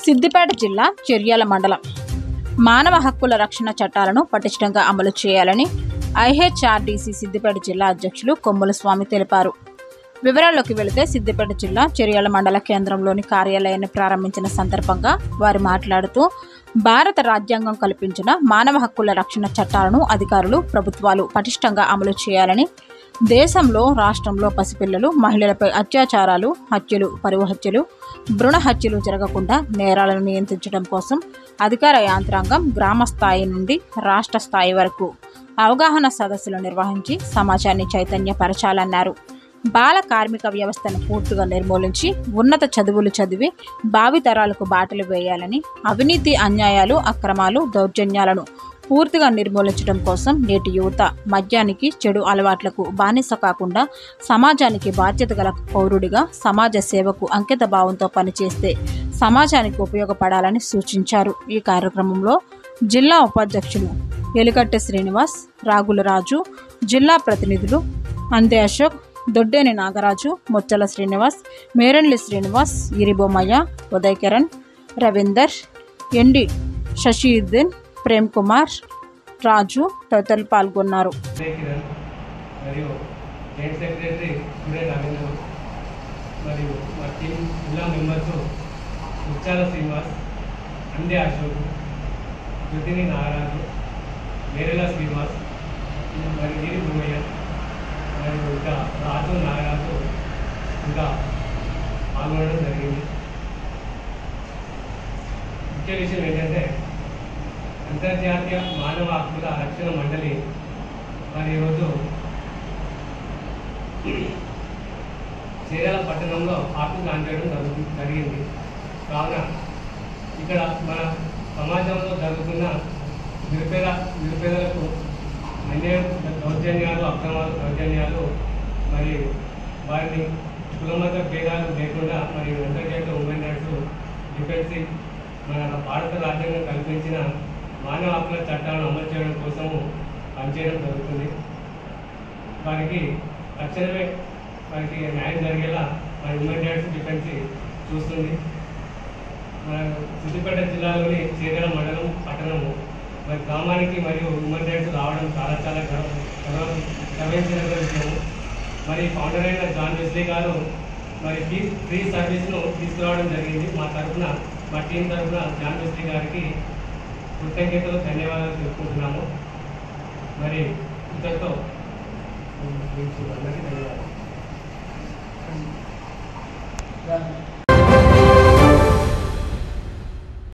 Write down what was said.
సిద్దిపేట జిల్లా చెర్యాల మండలం మానవ హక్కుల రక్షణ చట్టాలను పటిష్టంగా అమలు చేయాలని ఐహెచ్ఆర్డీసీ సిద్దిపేట జిల్లా అధ్యక్షులు కొమ్ముల స్వామి తెలిపారు వివరాల్లోకి వెళితే సిద్దిపేట జిల్లా చెర్యాల మండల కేంద్రంలోని కార్యాలయాన్ని ప్రారంభించిన సందర్భంగా వారు మాట్లాడుతూ భారత రాజ్యాంగం కల్పించిన మానవ హక్కుల రక్షణ చట్టాలను అధికారులు ప్రభుత్వాలు పటిష్టంగా అమలు చేయాలని దేశంలో రాష్ట్రంలో పసిపిల్లలు మహిళలపై అత్యాచారాలు హత్యలు పరువు హత్యలు భ్రూణ హత్యలు జరగకుండా నేరాలను నియంత్రించడం కోసం అధికార యాంత్రాంగం గ్రామ స్థాయి నుండి రాష్ట్ర స్థాయి వరకు అవగాహన సదస్సులు నిర్వహించి సమాజాన్ని చైతన్యపరచాలన్నారు బాల కార్మిక వ్యవస్థను పూర్తిగా నిర్మూలించి ఉన్నత చదువులు చదివి భావితరాలకు బాటలు వేయాలని అవినీతి అన్యాయాలు అక్రమాలు దౌర్జన్యాలను పూర్తిగా నిర్మూలించడం కోసం నేటి యువత మద్యానికి చెడు అలవాట్లకు బానిస కాకుండా సమాజానికి బాధ్యత గల పౌరుడిగా సమాజ సేవకు అంకిత భావంతో పనిచేస్తే సమాజానికి ఉపయోగపడాలని సూచించారు ఈ కార్యక్రమంలో జిల్లా ఉపాధ్యక్షులు ఎలికట్టె శ్రీనివాస్ రాగుల రాజు జిల్లా ప్రతినిధులు అందే అశోక్ దొడ్డేని నాగరాజు ముచ్చల శ్రీనివాస్ మేరండ్లి శ్రీనివాస్ ఇరిబొమ్మయ్య ఉదయ్ కిరణ్ రవీందర్ ఎండి శశీద్దీన్ ప్రేమ్ కుమార్ రాజు తదితరులు పాల్గొన్నారు ఉదయ్ కిరణ్ మరియు జాయింట్ సెక్రటరీ సూర్య రవీంద్ర మరియు మా టీం జిల్లా మెంబర్స్ ముచ్చాల శ్రీనివాస్ అందే అశోక్ రుతిని నాగరాజు మేరెల శ్రీనివాస్ మరియు నీరి భూమయ్య మరియు ఇంకా రాజు నాగరాజు ఇంకా పాల్గొనడం జరిగింది ముఖ్య విషయం ఏంటంటే అంతర్జాతీయ మానవ హక్కుల రక్షణ మండలి మరి ఈరోజు చీరాల పట్టణంలో ఆఫీస్ లాంచ్ చేయడం జరుగు జరిగింది కావున ఇక్కడ మన సమాజంలో జరుగుతున్న నిరుపేద నిరుపేదలకు అన్యాయం దౌర్జన్యాలు అక్రమాలు దౌర్జన్యాలు మరి వారిని కులమత భేదాలు లేకుండా మరి అంతర్జాతీయ ఉమెన్ రైట్స్ డిఫెన్సివ్ మన భారత రాజ్యాంగం కల్పించిన మానవ హక్కుల చట్టాలను అమలు చేయడం కోసము పనిచేయడం జరుగుతుంది వారికి తక్షణమే వారికి న్యాయం జరిగేలా మన హ్యూమన్ రైట్స్ డిఫెన్స్ చూస్తుంది మన సిద్దిపేట జిల్లాలోని చీరాల మండలం పట్టణము మరి గ్రామానికి మరియు హ్యూమన్ రైట్స్ రావడం చాలా చాలా గర్వ- గర్వ- గర్వించిన విషయము మరి ఫౌండర్ అయిన జాన్ వెస్లీ గారు మరి ఫ్రీ ఫ్రీ సర్వీస్ను తీసుకురావడం జరిగింది మా తరఫున మా టీం తరఫున జాన్ వెస్లీ గారికి కృతజ్ఞతలు ధన్యవాదాలు తెలుపుకుంటున్నాము మరి ఇంతటితో అందరికీ ధన్యవాదాలు